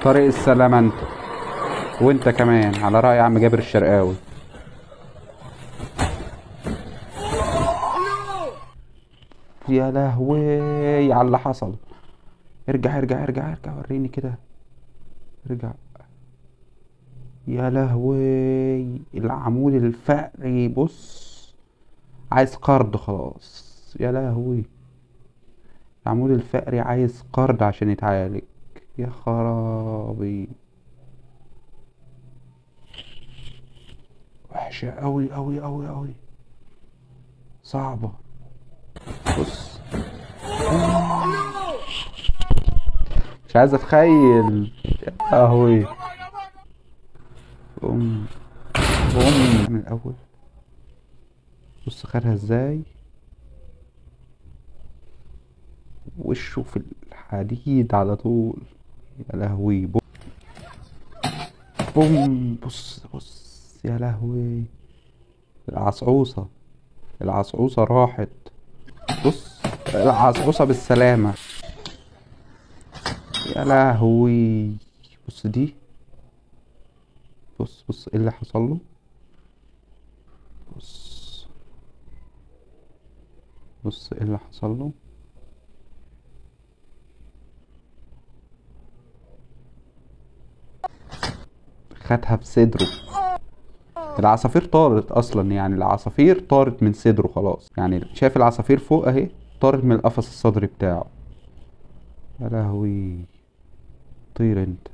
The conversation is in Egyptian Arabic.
طريق السلامة انت وانت كمان على رأي عم جابر الشرقاوي يا لهوي على اللي حصل ارجع ارجع ارجع ارجع وريني كده ارجع يا لهوي العمود الفقري بص عايز قرض خلاص يا لهوي العمود الفقري عايز قرض عشان يتعالج يا خرابي وحشة أوي أوي أوي أوي صعبة بص مش عايز اتخيل يا لهوي قوم قوم من الاول بص خدها ازاي وشه في الحديد على طول يا لهوي بوم بوم بص بص يا لهوي العصعوصة العصعوصة راحت بص العصعوصة بالسلامة يا لهوي بص دي بص بص ايه اللي حصل له بص بص ايه اللي حصل له خدها في صدره العصافير طارت اصلا يعني العصافير طارت من صدره خلاص يعني شايف العصافير فوق اهي طارت من القفص الصدري بتاعه يا لهوي طير انت